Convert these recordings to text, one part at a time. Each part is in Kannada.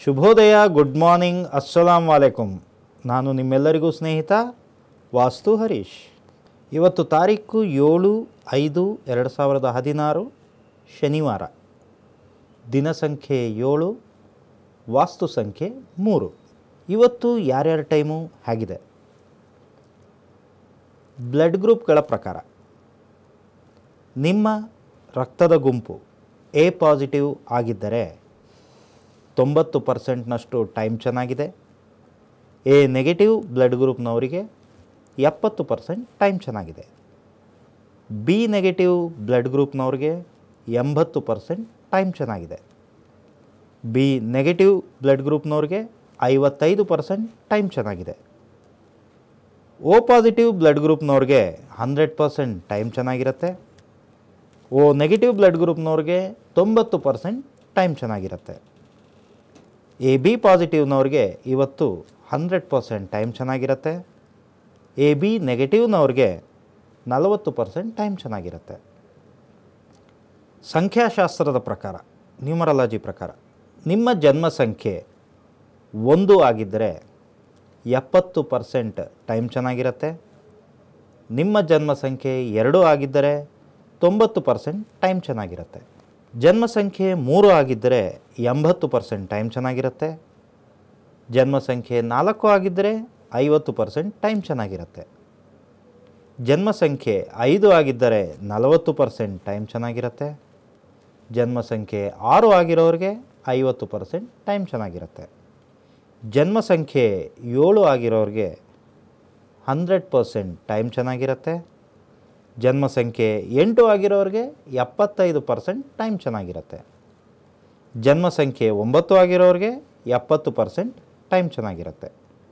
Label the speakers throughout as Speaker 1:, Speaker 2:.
Speaker 1: ಶುಭೋದಯ ಗುಡ್ ಮಾರ್ನಿಂಗ್ ಅಸ್ಸಲಾಂ ವಾಲೇಕುಮ್ ನಾನು ನಿಮ್ಮೆಲ್ಲರಿಗೂ ಸ್ನೇಹಿತ ವಾಸ್ತು ಹರೀಶ್ ಇವತ್ತು ತಾರೀಕು ಏಳು ಐದು ಎರಡು ಸಾವಿರದ ಹದಿನಾರು ಶನಿವಾರ ದಿನ ಸಂಖ್ಯೆ ಏಳು ವಾಸ್ತು ಸಂಖ್ಯೆ ಮೂರು ಇವತ್ತು ಯಾರ್ಯಾರ ಟೈಮು ಹೇಗಿದೆ ಬ್ಲಡ್ ಗ್ರೂಪ್ಗಳ ಪ್ರಕಾರ ನಿಮ್ಮ ರಕ್ತದ ಗುಂಪು ಎ ಪಾಸಿಟಿವ್ ಆಗಿದ್ದರೆ ತೊಂಬತ್ತು ಪರ್ಸೆಂಟ್ನಷ್ಟು ಟೈಮ್ ಚೆನ್ನಾಗಿದೆ ಎ ನೆಗೆಟಿವ್ ಬ್ಲಡ್ ಗ್ರೂಪ್ನವರಿಗೆ ಎಪ್ಪತ್ತು ಪರ್ಸೆಂಟ್ ಟೈಮ್ ಚೆನ್ನಾಗಿದೆ ಬಿ ನೆಗೆಟಿವ್ ಬ್ಲಡ್ ಗ್ರೂಪ್ನವ್ರಿಗೆ ಎಂಬತ್ತು ಪರ್ಸೆಂಟ್ ಟೈಮ್ ಚೆನ್ನಾಗಿದೆ ಬಿ ನೆಗೆಟಿವ್ ಬ್ಲಡ್ ಗ್ರೂಪ್ನವ್ರಿಗೆ ಐವತ್ತೈದು ಪರ್ಸೆಂಟ್ ಟೈಮ್ ಚೆನ್ನಾಗಿದೆ ಓ ಪಾಸಿಟಿವ್ ಬ್ಲಡ್ ಗ್ರೂಪ್ನವ್ರಿಗೆ ಹಂಡ್ರೆಡ್ ಪರ್ಸೆಂಟ್ ಟೈಮ್ ಚೆನ್ನಾಗಿರುತ್ತೆ ಓ ನೆಗೆಟಿವ್ ಬ್ಲಡ್ ಗ್ರೂಪ್ನವ್ರಿಗೆ ತೊಂಬತ್ತು ಪರ್ಸೆಂಟ್ ಟೈಮ್ ಚೆನ್ನಾಗಿರುತ್ತೆ ಎ ಬಿ ಪಾಸಿಟಿವ್ನವ್ರಿಗೆ ಇವತ್ತು ಹಂಡ್ರೆಡ್ ಪರ್ಸೆಂಟ್ ಟೈಮ್ ಚೆನ್ನಾಗಿರುತ್ತೆ ಎ ಬಿ ನೆಗೆಟಿವ್ನವ್ರಿಗೆ ನಲವತ್ತು ಪರ್ಸೆಂಟ್ ಟೈಮ್ ಚೆನ್ನಾಗಿರುತ್ತೆ ಸಂಖ್ಯಾಶಾಸ್ತ್ರದ ಪ್ರಕಾರ ನ್ಯೂಮರಾಲಜಿ ಪ್ರಕಾರ ನಿಮ್ಮ ಜನ್ಮ ಸಂಖ್ಯೆ ಒಂದು ಆಗಿದ್ದರೆ ಎಪ್ಪತ್ತು ಪರ್ಸೆಂಟ್ ಟೈಮ್ ಚೆನ್ನಾಗಿರುತ್ತೆ ನಿಮ್ಮ ಜನ್ಮ ಸಂಖ್ಯೆ ಎರಡು ಆಗಿದ್ದರೆ ತೊಂಬತ್ತು ಪರ್ಸೆಂಟ್ ಟೈಮ್ ಚೆನ್ನಾಗಿರುತ್ತೆ ಜನ್ಮ ಸಂಖ್ಯೆ ಮೂರು ಆಗಿದ್ದರೆ ಎಂಬತ್ತು ಪರ್ಸೆಂಟ್ ಟೈಮ್ ಚೆನ್ನಾಗಿರುತ್ತೆ ಜನ್ಮ ಸಂಖ್ಯೆ ನಾಲ್ಕು ಆಗಿದ್ದರೆ ಐವತ್ತು ಪರ್ಸೆಂಟ್ ಟೈಮ್ ಚೆನ್ನಾಗಿರುತ್ತೆ ಜನ್ಮ ಸಂಖ್ಯೆ ಐದು ಆಗಿದ್ದರೆ ನಲವತ್ತು ಪರ್ಸೆಂಟ್ ಟೈಮ್ ಚೆನ್ನಾಗಿರುತ್ತೆ ಜನ್ಮ ಸಂಖ್ಯೆ ಆರು ಆಗಿರೋರಿಗೆ ಐವತ್ತು ಪರ್ಸೆಂಟ್ ಟೈಮ್ ಚೆನ್ನಾಗಿರುತ್ತೆ ಜನ್ಮ ಸಂಖ್ಯೆ ಏಳು ಆಗಿರೋರಿಗೆ ಹಂಡ್ರೆಡ್ ಪರ್ಸೆಂಟ್ ಟೈಮ್ ಚೆನ್ನಾಗಿರುತ್ತೆ ಜನ್ಮ ಸಂಖ್ಯೆ ಎಂಟು ಆಗಿರೋರಿಗೆ ಎಪ್ಪತ್ತೈದು ಪರ್ಸೆಂಟ್ ಟೈಮ್ ಚೆನ್ನಾಗಿರುತ್ತೆ ಜನ್ಮ ಸಂಖ್ಯೆ ಒಂಬತ್ತು ಆಗಿರೋರಿಗೆ ಎಪ್ಪತ್ತು ಪರ್ಸೆಂಟ್ ಟೈಮ್ ಚೆನ್ನಾಗಿರುತ್ತೆ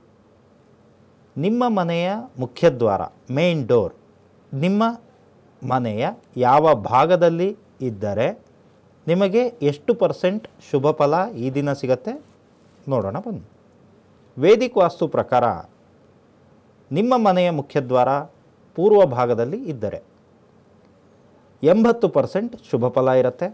Speaker 1: ನಿಮ್ಮ ಮನೆಯ ಮುಖ್ಯದ್ವಾರ ಮೇನ್ ಡೋರ್ ನಿಮ್ಮ ಮನೆಯ ಯಾವ ಭಾಗದಲ್ಲಿ ಇದ್ದರೆ ನಿಮಗೆ ಎಷ್ಟು ಪರ್ಸೆಂಟ್ ಶುಭ ಫಲ ಈ ದಿನ ಸಿಗತ್ತೆ ನೋಡೋಣ ಬನ್ನಿ ವೇದಿಕ್ ವಾಸ್ತು ಪ್ರಕಾರ ನಿಮ್ಮ ಮನೆಯ ಮುಖ್ಯದ್ವಾರ ಪೂರ್ವ ಭಾಗದಲ್ಲಿ ಇದ್ದರೆ ಎಂಬತ್ತು ಪರ್ಸೆಂಟ್ ಶುಭ ಫಲ ಇರುತ್ತೆ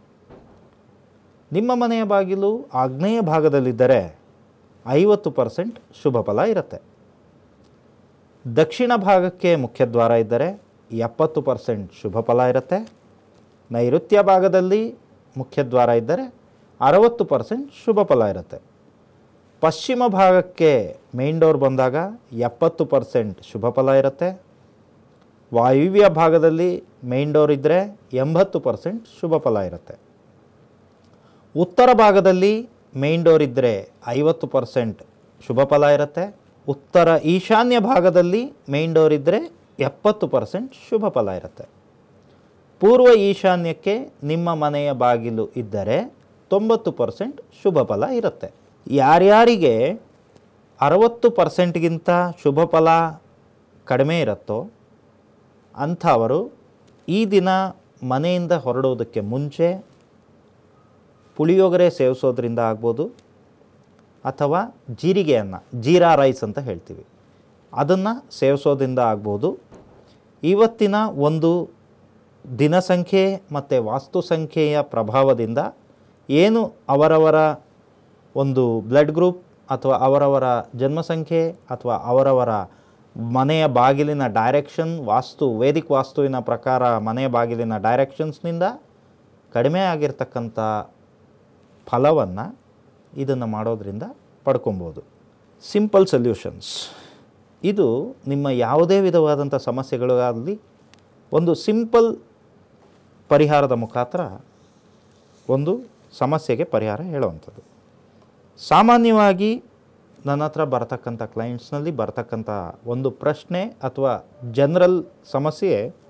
Speaker 1: ನಿಮ್ಮ ಮನೆಯ ಬಾಗಿಲು ಆಗ್ನೇಯ ಭಾಗದಲ್ಲಿದ್ದರೆ ಐವತ್ತು ಪರ್ಸೆಂಟ್ ಶುಭ ಫಲ ಇರುತ್ತೆ ದಕ್ಷಿಣ ಭಾಗಕ್ಕೆ ಮುಖ್ಯದ್ವಾರ ಇದ್ದರೆ ಎಪ್ಪತ್ತು ಪರ್ಸೆಂಟ್ ಶುಭ ಫಲ ಇರುತ್ತೆ ನೈಋತ್ಯ ಭಾಗದಲ್ಲಿ ಮುಖ್ಯದ್ವಾರ ಇದ್ದರೆ ಅರವತ್ತು ಪರ್ಸೆಂಟ್ ಶುಭ ಫಲ ಇರುತ್ತೆ ಪಶ್ಚಿಮ ಭಾಗಕ್ಕೆ ಮೇನ್ ಡೋರ್ ಬಂದಾಗ ಎಪ್ಪತ್ತು ಪರ್ಸೆಂಟ್ ಶುಭ ಫಲ ಇರುತ್ತೆ ವಾಯುವ್ಯ ಭಾಗದಲ್ಲಿ ಮೇನ್ ಡೋರ್ ಇದ್ದರೆ ಎಂಬತ್ತು ಪರ್ಸೆಂಟ್ ಶುಭ ಫಲ ಇರುತ್ತೆ ಉತ್ತರ ಭಾಗದಲ್ಲಿ ಮೇನ್ ಡೋರ್ ಇದ್ದರೆ ಐವತ್ತು ಪರ್ಸೆಂಟ್ ಶುಭ ಫಲ ಇರುತ್ತೆ ಉತ್ತರ ಈಶಾನ್ಯ ಭಾಗದಲ್ಲಿ ಮೇನ್ ಡೋರ್ ಇದ್ದರೆ ಎಪ್ಪತ್ತು ಪರ್ಸೆಂಟ್ ಶುಭ ಫಲ ಇರುತ್ತೆ ಪೂರ್ವ ಈಶಾನ್ಯಕ್ಕೆ ನಿಮ್ಮ ಮನೆಯ ಬಾಗಿಲು ಇದ್ದರೆ ತೊಂಬತ್ತು ಪರ್ಸೆಂಟ್ ಶುಭ ಫಲ ಇರುತ್ತೆ ಯಾರ್ಯಾರಿಗೆ ಅರವತ್ತು ಪರ್ಸೆಂಟ್ಗಿಂತ ಶುಭ ಫಲ ಕಡಿಮೆ ಇರುತ್ತೋ ಅಂಥವರು ಈ ದಿನ ಮನೆಯಿಂದ ಹೊರಡೋದಕ್ಕೆ ಮುಂಚೆ ಪುಳಿಯೋಗರೆ ಸೇವಿಸೋದ್ರಿಂದ ಆಗ್ಬೋದು ಅಥವಾ ಜೀರಿಗೆಯನ್ನು ಜೀರಾ ರೈಸ್ ಅಂತ ಹೇಳ್ತೀವಿ ಅದನ್ನು ಸೇವಿಸೋದ್ರಿಂದ ಆಗ್ಬೋದು ಇವತ್ತಿನ ಒಂದು ದಿನಸಂಖ್ಯೆ ಮತ್ತು ವಾಸ್ತು ಸಂಖ್ಯೆಯ ಪ್ರಭಾವದಿಂದ ಏನು ಅವರವರ ಒಂದು ಬ್ಲಡ್ ಗ್ರೂಪ್ ಅಥವಾ ಅವರವರ ಜನ್ಮಸಂಖ್ಯೆ ಅಥವಾ ಅವರವರ ಮನೆಯ ಬಾಗಿಲಿನ ಡೈರೆಕ್ಷನ್ ವಾಸ್ತು ವೇದಿಕ್ ವಾಸ್ತುವಿನ ಪ್ರಕಾರ ಮನೆಯ ಬಾಗಿಲಿನ ಡೈರೆಕ್ಷನ್ಸ್ನಿಂದ ಕಡಿಮೆ ಆಗಿರ್ತಕ್ಕಂಥ ಫಲವನ್ನು ಇದನ್ನು ಮಾಡೋದ್ರಿಂದ ಪಡ್ಕೊಬೋದು ಸಿಂಪಲ್ ಸೊಲ್ಯೂಷನ್ಸ್ ಇದು ನಿಮ್ಮ ಯಾವುದೇ ವಿಧವಾದಂಥ ಸಮಸ್ಯೆಗಳಾಗಲಿ ಒಂದು ಸಿಂಪಲ್ ಪರಿಹಾರದ ಮುಖಾಂತರ ಒಂದು ಸಮಸ್ಯೆಗೆ ಪರಿಹಾರ ಹೇಳುವಂಥದ್ದು ಸಾಮಾನ್ಯವಾಗಿ ನನ್ನ ಹತ್ರ ಬರ್ತಕ್ಕಂಥ ಕ್ಲೈಂಟ್ಸ್ನಲ್ಲಿ ಬರ್ತಕ್ಕಂಥ ಒಂದು ಪ್ರಶ್ನೆ ಅಥವಾ ಜನರಲ್ ಸಮಸ್ಯೆ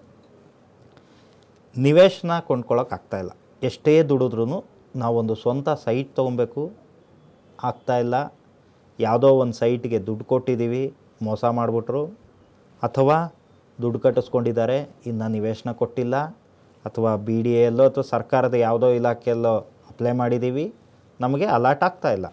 Speaker 1: ನಿವೇಶನ ಕೊಂಡ್ಕೊಳ್ಳೋಕೆ ಆಗ್ತಾಯಿಲ್ಲ ಎಷ್ಟೇ ದುಡಿದ್ರೂ ನಾವೊಂದು ಸ್ವಂತ ಸೈಟ್ ತೊಗೊಬೇಕು ಆಗ್ತಾಯಿಲ್ಲ ಯಾವುದೋ ಒಂದು ಸೈಟ್ಗೆ ದುಡ್ಡು ಕೊಟ್ಟಿದ್ದೀವಿ ಮೋಸ ಮಾಡಿಬಿಟ್ರು ಅಥವಾ ದುಡ್ಡು ಕಟ್ಟಿಸ್ಕೊಂಡಿದ್ದಾರೆ ಇನ್ನು ನಿವೇಶನ ಕೊಟ್ಟಿಲ್ಲ ಅಥವಾ ಬಿ ಡಿ ಎಲ್ಲೋ ಅಥವಾ ಸರ್ಕಾರದ ಯಾವುದೋ ಇಲಾಖೆಯಲ್ಲೋ ಅಪ್ಲೈ ಮಾಡಿದ್ದೀವಿ ನಮಗೆ ಅಲಾಟ್ ಆಗ್ತಾ ಇಲ್ಲ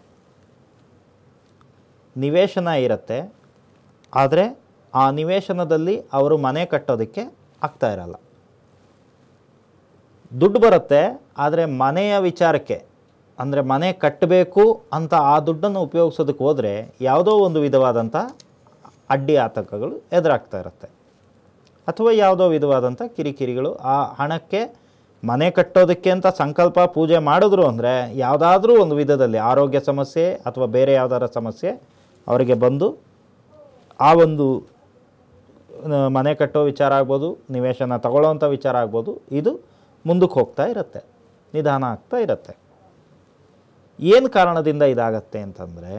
Speaker 1: ನಿವೇಶನ ಇರುತ್ತೆ ಆದರೆ ಆ ನಿವೇಶನದಲ್ಲಿ ಅವರು ಮನೆ ಕಟ್ಟೋದಕ್ಕೆ ಆಗ್ತಾ ಇರಲ್ಲ ದುಡ್ಡು ಬರುತ್ತೆ ಆದರೆ ಮನೆಯ ವಿಚಾರಕ್ಕೆ ಅಂದರೆ ಮನೆ ಕಟ್ಟಬೇಕು ಅಂತ ಆ ದುಡ್ಡನ್ನು ಉಪಯೋಗಿಸೋದಕ್ಕೆ ಹೋದರೆ ಯಾವುದೋ ಒಂದು ವಿಧವಾದಂಥ ಅಡ್ಡಿ ಆತಂಕಗಳು ಎದುರಾಗ್ತಾ ಇರುತ್ತೆ ಅಥವಾ ಯಾವುದೋ ವಿಧವಾದಂಥ ಕಿರಿಕಿರಿಗಳು ಆ ಹಣಕ್ಕೆ ಮನೆ ಕಟ್ಟೋದಕ್ಕೆ ಅಂತ ಸಂಕಲ್ಪ ಪೂಜೆ ಮಾಡಿದ್ರು ಅಂದರೆ ಯಾವುದಾದ್ರೂ ಒಂದು ವಿಧದಲ್ಲಿ ಆರೋಗ್ಯ ಸಮಸ್ಯೆ ಅಥವಾ ಬೇರೆ ಯಾವುದಾರ ಸಮಸ್ಯೆ ಅವರಿಗೆ ಬಂದು ಆ ಒಂದು ಆ, ಮನೆ ಕಟ್ಟೋ ವಿಚಾರ ಆಗ್ಬೋದು ನಿವೇಶನ ತಗೊಳ್ಳೋವಂಥ ವಿಚಾರ ಆಗ್ಬೋದು ಇದು ಮುಂದಕ್ಕೆ ಹೋಗ್ತಾ ಇರುತ್ತೆ ನಿಧಾನ ಆಗ್ತಾ ಇರುತ್ತೆ ಏನು ಕಾರಣದಿಂದ ಇದಾಗತ್ತೆ ಅಂತಂದರೆ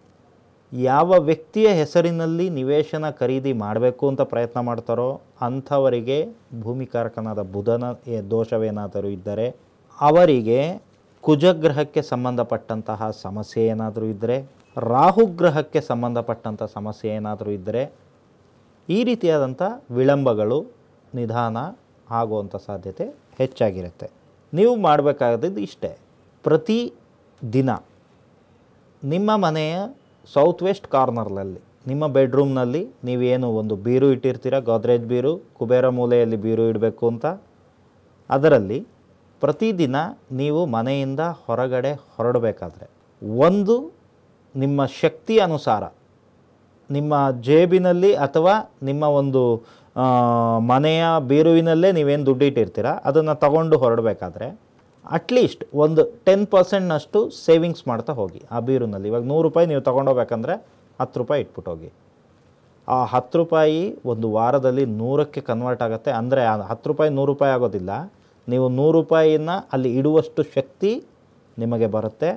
Speaker 1: ಯಾವ ವ್ಯಕ್ತಿಯ ಹೆಸರಿನಲ್ಲಿ ನಿವೇಶನ ಖರೀದಿ ಮಾಡಬೇಕು ಅಂತ ಪ್ರಯತ್ನ ಮಾಡ್ತಾರೋ ಅಂಥವರಿಗೆ ಭೂಮಿಕಾರಕನಾದ ಬುಧನ ಏ- ದೋಷವೇನಾದರೂ ಇದ್ದರೆ ಅವರಿಗೆ ಕುಜಗ್ರಹಕ್ಕೆ ಸಂಬಂಧಪಟ್ಟಂತಹ ಸಮಸ್ಯೆ ಏನಾದರೂ ಇದ್ದರೆ ರಾಹುಗ್ರಹಕ್ಕೆ ಸಂಬಂಧಪಟ್ಟಂಥ ಸಮಸ್ಯೆ ಏನಾದರೂ ಇದ್ದರೆ ಈ ರೀತಿಯಾದಂಥ ವಿಳಂಬಗಳು ನಿಧಾನ ಆಗುವಂಥ ಸಾಧ್ಯತೆ ಹೆಚ್ಚಾಗಿರುತ್ತೆ ನೀವು ಮಾಡಬೇಕಾದದ್ದು ಇಷ್ಟೇ ಪ್ರತಿ ದಿನ ನಿಮ್ಮ ಮನೆಯ ಸೌತ್ ವೆಸ್ಟ್ ಕಾರ್ನರ್ನಲ್ಲಿ ನಿಮ್ಮ ಬೆಡ್ರೂಮ್ನಲ್ಲಿ ನೀವೇನು ಒಂದು ಬೀರು ಇಟ್ಟಿರ್ತೀರ ಗೋದ್ರೇಜ್ ಬೀರು ಕುಬೇರ ಮೂಲೆಯಲ್ಲಿ ಬೀರು ಇಡಬೇಕು ಅಂತ ಅದರಲ್ಲಿ ಪ್ರತಿದಿನ ನೀವು ಮನೆಯಿಂದ ಹೊರಗಡೆ ಹೊರಡಬೇಕಾದ್ರೆ ಒಂದು ನಿಮ್ಮ ಶಕ್ತಿ ಅನುಸಾರ ನಿಮ್ಮ ಜೇಬಿನಲ್ಲಿ ಅಥವಾ ನಿಮ್ಮ ಒಂದು ಆ, ಮನೆಯ ಬೀರುವಿನಲ್ಲೇ ನೀವೇನು ದುಡ್ಡು ಇಟ್ಟಿರ್ತೀರ ಅದನ್ನು ತಗೊಂಡು ಹೊರಡಬೇಕಾದ್ರೆ ಅಟ್ಲೀಸ್ಟ್ ಒಂದು ಟೆನ್ ಪರ್ಸೆಂಟ್ನಷ್ಟು ಸೇವಿಂಗ್ಸ್ ಮಾಡ್ತಾ ಹೋಗಿ ಆ ಬೀರುನಲ್ಲಿ ಇವಾಗ ನೂರು ರೂಪಾಯಿ ನೀವು ತೊಗೊಂಡೋಗ್ಬೇಕಂದ್ರೆ ಹತ್ತು ರೂಪಾಯಿ ಇಟ್ಬಿಟ್ಟು ಹೋಗಿ ಆ ಹತ್ತು ರೂಪಾಯಿ ಒಂದು ವಾರದಲ್ಲಿ ನೂರಕ್ಕೆ ಕನ್ವರ್ಟ್ ಆಗುತ್ತೆ ಅಂದರೆ ಆ ಹತ್ತು ರೂಪಾಯಿ ನೂರು ರೂಪಾಯಿ ಆಗೋದಿಲ್ಲ ನೀವು ನೂರು ರೂಪಾಯಿನ ಅಲ್ಲಿ ಇಡುವಷ್ಟು ಶಕ್ತಿ ನಿಮಗೆ ಬರುತ್ತೆ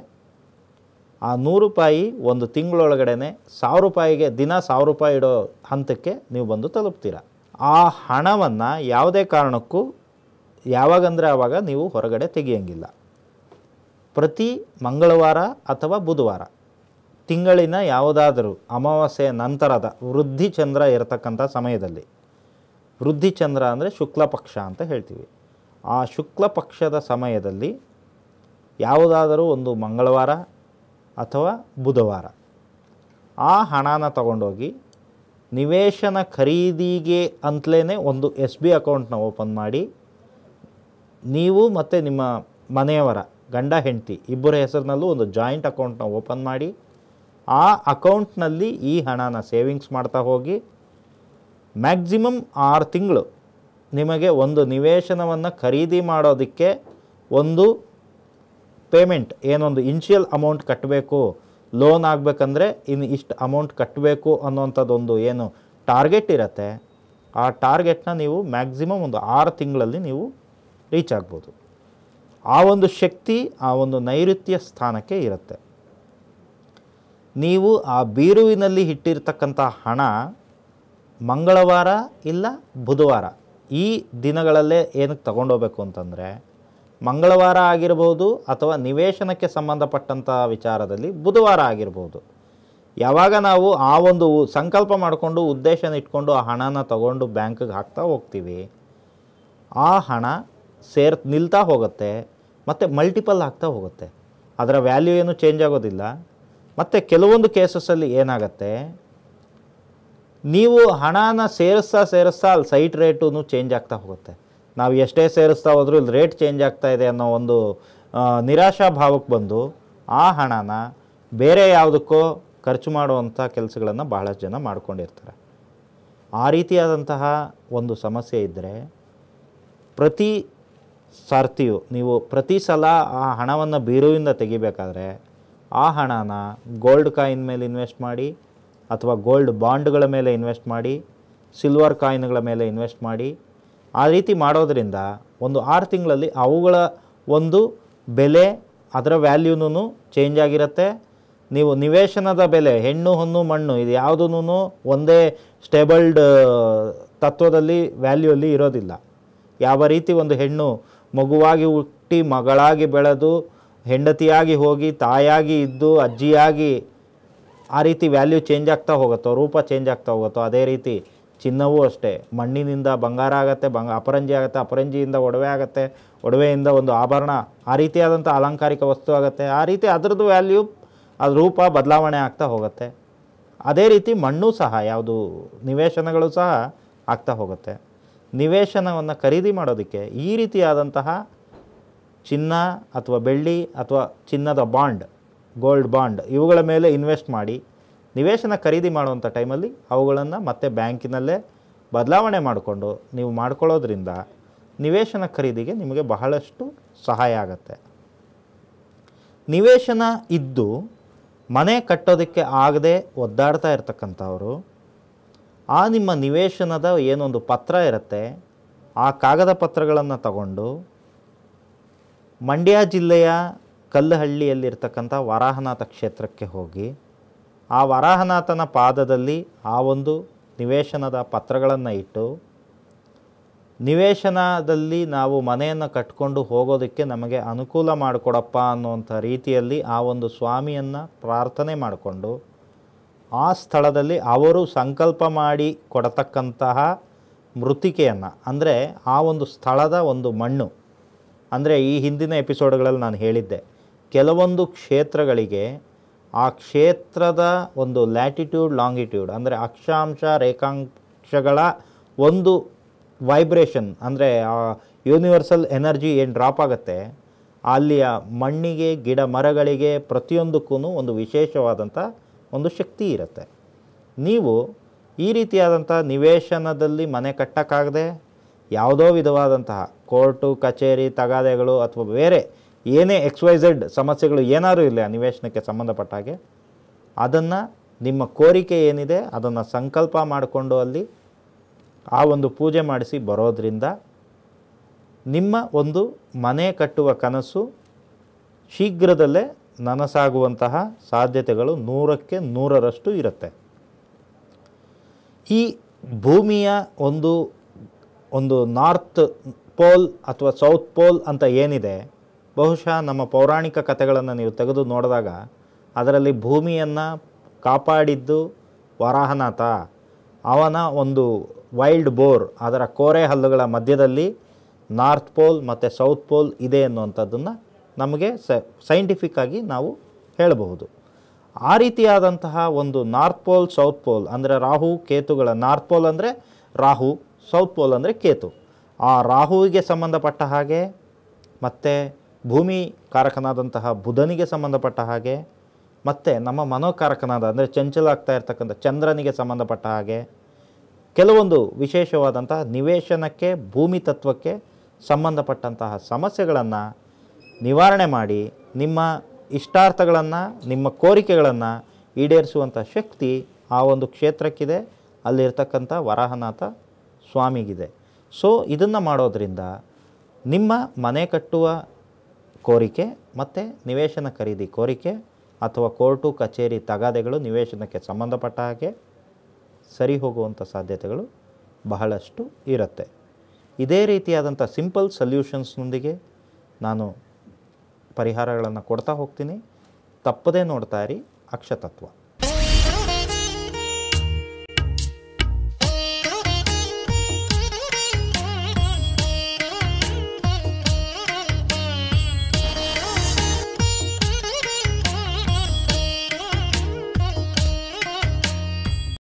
Speaker 1: ಆ ನೂರು ರೂಪಾಯಿ ಒಂದು ತಿಂಗಳೊಳಗಡೆ ಸಾವಿರ ರೂಪಾಯಿಗೆ ದಿನ ಸಾವಿರ ರೂಪಾಯಿ ಇಡೋ ಹಂತಕ್ಕೆ ನೀವು ಬಂದು ತಲುಪ್ತೀರ ಆ ಹಣವನ್ನು ಯಾವುದೇ ಕಾರಣಕ್ಕೂ ಯಾವಾಗಂದರೆ ಆವಾಗ ನೀವು ಹೊರಗಡೆ ತೆಗಿಯಂಗಿಲ್ಲ ಪ್ರತಿ ಮಂಗಳವಾರ ಅಥವಾ ಬುಧವಾರ ತಿಂಗಳಿನ ಯಾವುದಾದರೂ ಅಮಾವಾಸ್ಯೆಯ ನಂತರದ ವೃದ್ಧಿ ಚಂದ್ರ ಇರತಕ್ಕಂಥ ಸಮಯದಲ್ಲಿ ವೃದ್ಧಿ ಚಂದ್ರ ಅಂದರೆ ಶುಕ್ಲ ಪಕ್ಷ ಅಂತ ಹೇಳ್ತೀವಿ ಆ ಶುಕ್ಲ ಪಕ್ಷದ ಸಮಯದಲ್ಲಿ ಯಾವುದಾದರೂ ಒಂದು ಮಂಗಳವಾರ ಅಥವಾ ಬುಧವಾರ ಆ ಹಣನ ತಗೊಂಡೋಗಿ ನಿವೇಶನ ಖರೀದಿಗೆ ಅಂತಲೇ ಒಂದು ಎಸ್ ಬಿ ಅಕೌಂಟ್ನ ಓಪನ್ ಮಾಡಿ ನೀವು ಮತ್ತು ನಿಮ್ಮ ಮನೆಯವರ ಗಂಡ ಹೆಂಡತಿ ಇಬ್ಬರ ಹೆಸರಿನಲ್ಲೂ ಒಂದು ಜಾಯಿಂಟ್ ಅಕೌಂಟ್ನ ಓಪನ್ ಮಾಡಿ ಆ ಅಕೌಂಟ್ನಲ್ಲಿ ಈ ಹಣನ ಸೇವಿಂಗ್ಸ್ ಮಾಡ್ತಾ ಹೋಗಿ ಮ್ಯಾಕ್ಸಿಮಮ್ ಆರು ತಿಂಗಳು ನಿಮಗೆ ಒಂದು ನಿವೇಶನವನ್ನು ಖರೀದಿ ಮಾಡೋದಕ್ಕೆ ಒಂದು ಪೇಮೆಂಟ್ ಏನೊಂದು ಇನ್ಷಿಯಲ್ ಅಮೌಂಟ್ ಕಟ್ಟಬೇಕು ಲೋನ್ ಆಗಬೇಕಂದ್ರೆ ಇನ್ನು ಇಷ್ಟು ಅಮೌಂಟ್ ಕಟ್ಟಬೇಕು ಅನ್ನೋವಂಥದ್ದೊಂದು ಏನು ಟಾರ್ಗೆಟ್ ಇರುತ್ತೆ ಆ ಟಾರ್ಗೆಟ್ನ ನೀವು ಮ್ಯಾಕ್ಸಿಮಮ್ ಒಂದು ಆರು ತಿಂಗಳಲ್ಲಿ ನೀವು ರೀಚ್ ಆಗ್ಬೋದು ಆ ಒಂದು ಶಕ್ತಿ ಆ ಒಂದು ನೈಋತ್ಯ ಸ್ಥಾನಕ್ಕೆ ಇರುತ್ತೆ ನೀವು ಆ ಬೀರುವಿನಲ್ಲಿ ಇಟ್ಟಿರ್ತಕ್ಕಂಥ ಹಣ ಮಂಗಳವಾರ ಇಲ್ಲ ಬುಧವಾರ ಈ ದಿನಗಳಲ್ಲೇ ಏನಕ್ಕೆ ತಗೊಂಡೋಗ್ಬೇಕು ಅಂತಂದರೆ ಮಂಗಳವಾರ ಆಗಿರ್ಬೋದು ಅಥವಾ ನಿವೇಶನಕ್ಕೆ ಸಂಬಂಧಪಟ್ಟಂಥ ವಿಚಾರದಲ್ಲಿ ಬುಧವಾರ ಆಗಿರ್ಬೋದು ಯಾವಾಗ ನಾವು ಆ ಒಂದು ಸಂಕಲ್ಪ ಮಾಡಿಕೊಂಡು ಉದ್ದೇಶನ ಇಟ್ಕೊಂಡು ಆ ಹಣನ ತಗೊಂಡು ಬ್ಯಾಂಕಿಗೆ ಹಾಕ್ತಾ ಹೋಗ್ತೀವಿ ಆ ಹಣ ಸೇರ್ ನಿಲ್ತಾ ಹೋಗುತ್ತೆ ಮತ್ತು ಮಲ್ಟಿಪಲ್ ಆಗ್ತಾ ಹೋಗುತ್ತೆ ಅದರ ವ್ಯಾಲ್ಯೂ ಏನು ಚೇಂಜ್ ಆಗೋದಿಲ್ಲ ಮತ್ತು ಕೆಲವೊಂದು ಕೇಸಸ್ಸಲ್ಲಿ ಏನಾಗತ್ತೆ ನೀವು ಹಣನ ಸೇರಿಸ್ತಾ ಸೇರಿಸ್ತಾ ಅಲ್ಲಿ ಸೈಟ್ ರೇಟು ಚೇಂಜ್ ಆಗ್ತಾ ಹೋಗುತ್ತೆ ನಾವು ಎಷ್ಟೇ ಸೇರಿಸ್ತಾ ಹೋದ್ರೂ ಇಲ್ಲಿ ರೇಟ್ ಚೇಂಜ್ ಆಗ್ತಾ ಇದೆ ಅನ್ನೋ ಒಂದು ಆ, ನಿರಾಶಾ ಭಾವಕ್ಕೆ ಬಂದು ಆ ಹಣನ ಬೇರೆ ಯಾವುದಕ್ಕೋ ಖರ್ಚು ಮಾಡುವಂಥ ಕೆಲಸಗಳನ್ನು ಬಹಳಷ್ಟು ಜನ ಮಾಡ್ಕೊಂಡಿರ್ತಾರೆ ಆ ರೀತಿಯಾದಂತಹ ಒಂದು ಸಮಸ್ಯೆ ಇದ್ದರೆ ಪ್ರತಿ ಸಾರ್ತಿಯು ನೀವು ಪ್ರತಿ ಸಲ ಆ ಹಣವನ್ನು ಬೀರುವಿಂದ ತೆಗಿಬೇಕಾದ್ರೆ ಆ ಹಣನ ಗೋಲ್ಡ್ ಕಾಯಿನ್ ಮೇಲೆ ಇನ್ವೆಸ್ಟ್ ಮಾಡಿ ಅಥವಾ ಗೋಲ್ಡ್ ಬಾಂಡ್ಗಳ ಮೇಲೆ ಇನ್ವೆಸ್ಟ್ ಮಾಡಿ ಸಿಲ್ವರ್ ಕಾಯಿನ್ಗಳ ಮೇಲೆ ಇನ್ವೆಸ್ಟ್ ಮಾಡಿ ಆ ರೀತಿ ಮಾಡೋದ್ರಿಂದ ಒಂದು ಆರು ತಿಂಗಳಲ್ಲಿ ಅವುಗಳ ಒಂದು ಬೆಲೆ ಅದರ ವ್ಯಾಲ್ಯೂನೂ ಚೇಂಜ್ ಆಗಿರುತ್ತೆ ನೀವು ನಿವೇಶನದ ಬೆಲೆ ಹೆಣ್ಣು ಹೊನ್ನು ಮಣ್ಣು ಇದು ಯಾವುದೂ ಒಂದೇ ಸ್ಟೇಬಲ್ಡ್ ತತ್ವದಲ್ಲಿ ವ್ಯಾಲ್ಯೂ ಅಲ್ಲಿ ಇರೋದಿಲ್ಲ ಯಾವ ರೀತಿ ಒಂದು ಹೆಣ್ಣು ಮಗುವಾಗಿ ಹುಟ್ಟಿ ಮಗಳಾಗಿ ಬೆಳೆದು ಹೆಂಡತಿಯಾಗಿ ಹೋಗಿ ತಾಯಾಗಿ ಇದ್ದು ಅಜ್ಜಿಯಾಗಿ ಆ ರೀತಿ ವ್ಯಾಲ್ಯೂ ಚೇಂಜ್ ಆಗ್ತಾ ಹೋಗುತ್ತೋ ರೂಪ ಚೇಂಜ್ ಆಗ್ತಾ ಹೋಗುತ್ತೋ ಅದೇ ರೀತಿ ಚಿನ್ನವೂ ಅಷ್ಟೇ ಮಣ್ಣಿನಿಂದ ಬಂಗಾರ ಆಗುತ್ತೆ ಬಂಗ ಅಪರಂಜಿ ಆಗುತ್ತೆ ಅಪರಂಜಿಯಿಂದ ಒಡವೆ ಆಗುತ್ತೆ ಒಡವೆಯಿಂದ ಒಂದು ಆಭರಣ ಆ ರೀತಿಯಾದಂಥ ಅಲಂಕಾರಿಕ ವಸ್ತು ಆಗುತ್ತೆ ಆ ರೀತಿ ಅದರದ್ದು ವ್ಯಾಲ್ಯೂ ಅದು ರೂಪ ಬದಲಾವಣೆ ಆಗ್ತಾ ಹೋಗುತ್ತೆ ಅದೇ ರೀತಿ ಮಣ್ಣು ಸಹ ಯಾವುದು ನಿವೇಶನಗಳು ಸಹ ಆಗ್ತಾ ಹೋಗುತ್ತೆ ನಿವೇಶನವನ್ನು ಖರೀದಿ ಮಾಡೋದಕ್ಕೆ ಈ ರೀತಿಯಾದಂತಹ ಚಿನ್ನ ಅಥವಾ ಬೆಳ್ಳಿ ಅಥವಾ ಚಿನ್ನದ ಬಾಂಡ್ ಗೋಲ್ಡ್ ಬಾಂಡ್ ಇವುಗಳ ಮೇಲೆ ಇನ್ವೆಸ್ಟ್ ಮಾಡಿ ನಿವೇಶನ ಖರೀದಿ ಮಾಡುವಂಥ ಟೈಮಲ್ಲಿ ಅವುಗಳನ್ನು ಮತ್ತೆ ಬ್ಯಾಂಕಿನಲ್ಲೇ ಬದಲಾವಣೆ ಮಾಡಿಕೊಂಡು ನೀವು ಮಾಡ್ಕೊಳ್ಳೋದ್ರಿಂದ ನಿವೇಶನ ಖರೀದಿಗೆ ನಿಮಗೆ ಬಹಳಷ್ಟು ಸಹಾಯ ಆಗುತ್ತೆ ನಿವೇಶನ ಇದ್ದು ಮನೆ ಕಟ್ಟೋದಕ್ಕೆ ಆಗದೆ ಒದ್ದಾಡ್ತಾ ಇರ್ತಕ್ಕಂಥವ್ರು ಆ ನಿಮ್ಮ ನಿವೇಶನದ ಏನೊಂದು ಪತ್ರ ಇರುತ್ತೆ ಆ ಕಾಗದ ಪತ್ರಗಳನ್ನು ತಗೊಂಡು ಮಂಡ್ಯ ಜಿಲ್ಲೆಯ ಕಲ್ಲಹಳ್ಳಿಯಲ್ಲಿರ್ತಕ್ಕಂಥ ವರಾಹನಾಥ ಕ್ಷೇತ್ರಕ್ಕೆ ಹೋಗಿ ಆ ವರಾಹನಾಥನ ಪಾದದಲ್ಲಿ ಆ ಒಂದು ನಿವೇಶನದ ಪತ್ರಗಳನ್ನು ಇಟ್ಟು ನಿವೇಶನದಲ್ಲಿ ನಾವು ಮನೆಯನ್ನು ಕಟ್ಕೊಂಡು ಹೋಗೋದಕ್ಕೆ ನಮಗೆ ಅನುಕೂಲ ಮಾಡಿಕೊಡಪ್ಪ ಅನ್ನುವಂಥ ರೀತಿಯಲ್ಲಿ ಆ ಒಂದು ಸ್ವಾಮಿಯನ್ನು ಪ್ರಾರ್ಥನೆ ಮಾಡಿಕೊಂಡು ಆ ಸ್ಥಳದಲ್ಲಿ ಅವರು ಸಂಕಲ್ಪ ಮಾಡಿ ಕೊಡತಕ್ಕಂತಹ ಮೃತ್ತಿಕೆಯನ್ನು ಅಂದರೆ ಆ ಒಂದು ಸ್ಥಳದ ಒಂದು ಮಣ್ಣು ಅಂದರೆ ಈ ಹಿಂದಿನ ಎಪಿಸೋಡ್ಗಳಲ್ಲಿ ನಾನು ಹೇಳಿದ್ದೆ ಕೆಲವೊಂದು ಕ್ಷೇತ್ರಗಳಿಗೆ ಆ ಕ್ಷೇತ್ರದ ಒಂದು ಲ್ಯಾಟಿಟ್ಯೂಡ್ ಲಾಂಗಿಟ್ಯೂಡ್ ಅಂದರೆ ಅಕ್ಷಾಂಶ ರೇಖಾಂಶಗಳ ಒಂದು ವೈಬ್ರೇಷನ್ ಅಂದರೆ ಆ ಯೂನಿವರ್ಸಲ್ ಎನರ್ಜಿ ಏನು ಡ್ರಾಪ್ ಆಗುತ್ತೆ ಅಲ್ಲಿಯ ಮಣ್ಣಿಗೆ ಗಿಡ ಮರಗಳಿಗೆ ಪ್ರತಿಯೊಂದಕ್ಕೂ ಒಂದು ವಿಶೇಷವಾದಂಥ ಒಂದು ಶಕ್ತಿ ಇರುತ್ತೆ ನೀವು ಈ ರೀತಿಯಾದಂಥ ನಿವೇಶನದಲ್ಲಿ ಮನೆ ಕಟ್ಟಕ್ಕಾಗದೆ ಯಾವುದೋ ವಿಧವಾದಂತಹ ಕೋರ್ಟು ಕಚೇರಿ ತಗಾದೆಗಳು ಅಥವಾ ಬೇರೆ ಏನೇ ಎಕ್ಸ್ ವೈ ಝೆಡ್ ಸಮಸ್ಯೆಗಳು ಏನಾದರೂ ಇಲ್ಲ ನಿವೇಶನಕ್ಕೆ ಸಂಬಂಧಪಟ್ಟ ಹಾಗೆ ಅದನ್ನು ನಿಮ್ಮ ಕೋರಿಕೆ ಏನಿದೆ ಅದನ್ನು ಸಂಕಲ್ಪ ಮಾಡಿಕೊಂಡು ಅಲ್ಲಿ ಆ ಒಂದು ಪೂಜೆ ಮಾಡಿಸಿ ಬರೋದ್ರಿಂದ ನಿಮ್ಮ ಒಂದು ಮನೆ ಕಟ್ಟುವ ಕನಸು ಶೀಘ್ರದಲ್ಲೇ ನನಸಾಗುವಂತಹ ಸಾಧ್ಯತೆಗಳು ನೂರಕ್ಕೆ ನೂರರಷ್ಟು ಇರುತ್ತೆ ಈ ಭೂಮಿಯ ಒಂದು ಒಂದು ನಾರ್ತ್ ಪೋಲ್ ಅಥವಾ ಸೌತ್ ಪೋಲ್ ಅಂತ ಏನಿದೆ ಬಹುಶಃ ನಮ್ಮ ಪೌರಾಣಿಕ ಕಥೆಗಳನ್ನು ನೀವು ತೆಗೆದು ನೋಡಿದಾಗ ಅದರಲ್ಲಿ ಭೂಮಿಯನ್ನು ಕಾಪಾಡಿದ್ದು ವರಾಹನಾಥ ಅವನ ಒಂದು ವೈಲ್ಡ್ ಬೋರ್ ಅದರ ಕೋರೆ ಹಲ್ಲುಗಳ ಮಧ್ಯದಲ್ಲಿ ನಾರ್ತ್ ಪೋಲ್ ಮತ್ತು ಸೌತ್ ಪೋಲ್ ಇದೆ ಅನ್ನುವಂಥದ್ದನ್ನು ನಮಗೆ ಸ ಸೈಂಟಿಫಿಕ್ ಆಗಿ ನಾವು ಹೇಳಬಹುದು ಆ ರೀತಿಯಾದಂತಹ ಒಂದು ನಾರ್ತ್ ಪೋಲ್ ಸೌತ್ ಪೋಲ್ ಅಂದರೆ ರಾಹು ಕೇತುಗಳ ನಾರ್ತ್ ಪೋಲ್ ಅಂದರೆ ರಾಹು ಸೌತ್ ಪೋಲ್ ಅಂದರೆ ಕೇತು ಆ ರಾಹುವಿಗೆ ಸಂಬಂಧಪಟ್ಟ ಹಾಗೆ ಮತ್ತು ಭೂಮಿ ಕಾರಕನಾದಂತಹ ಬುಧನಿಗೆ ಸಂಬಂಧಪಟ್ಟ ಹಾಗೆ ಮತ್ತು ನಮ್ಮ ಮನೋಕಾರಕನಾದ ಅಂದರೆ ಚಂಚಲ ಆಗ್ತಾ ಇರ್ತಕ್ಕಂಥ ಚಂದ್ರನಿಗೆ ಸಂಬಂಧಪಟ್ಟ ಹಾಗೆ ಕೆಲವೊಂದು ವಿಶೇಷವಾದಂತಹ ನಿವೇಶನಕ್ಕೆ ಭೂಮಿ ತತ್ವಕ್ಕೆ ಸಂಬಂಧಪಟ್ಟಂತಹ ಸಮಸ್ಯೆಗಳನ್ನು ನಿವಾರಣೆ ಮಾಡಿ ನಿಮ್ಮ ಇಷ್ಟಾರ್ಥಗಳನ್ನು ನಿಮ್ಮ ಕೋರಿಕೆಗಳನ್ನು ಈಡೇರಿಸುವಂಥ ಶಕ್ತಿ ಆ ಒಂದು ಕ್ಷೇತ್ರಕ್ಕಿದೆ ಅಲ್ಲಿರ್ತಕ್ಕಂಥ ವರಾಹನಾಥ ಸ್ವಾಮಿಗಿದೆ ಸೊ ಇದನ್ನು ಮಾಡೋದ್ರಿಂದ ನಿಮ್ಮ ಮನೆ ಕಟ್ಟುವ ಕೋರಿಕೆ ಮತ್ತು ನಿವೇಶನ ಖರೀದಿ ಕೋರಿಕೆ ಅಥವಾ ಕೋರ್ಟು ಕಚೇರಿ ತಗಾದೆಗಳು ನಿವೇಶನಕ್ಕೆ ಸಂಬಂಧಪಟ್ಟ ಹಾಗೆ ಸರಿ ಹೋಗುವಂಥ ಸಾಧ್ಯತೆಗಳು ಬಹಳಷ್ಟು ಇರುತ್ತೆ ಇದೇ ರೀತಿಯಾದಂಥ ಸಿಂಪಲ್ ಸಲ್ಯೂಷನ್ಸ್ನೊಂದಿಗೆ ನಾನು ಪರಿಹಾರಗಳನ್ನು ಕೊಡ್ತಾ ಹೋಗ್ತೀನಿ ತಪ್ಪದೇ ನೋಡ್ತಾ ಇರಿ ಅಕ್ಷತತ್ವ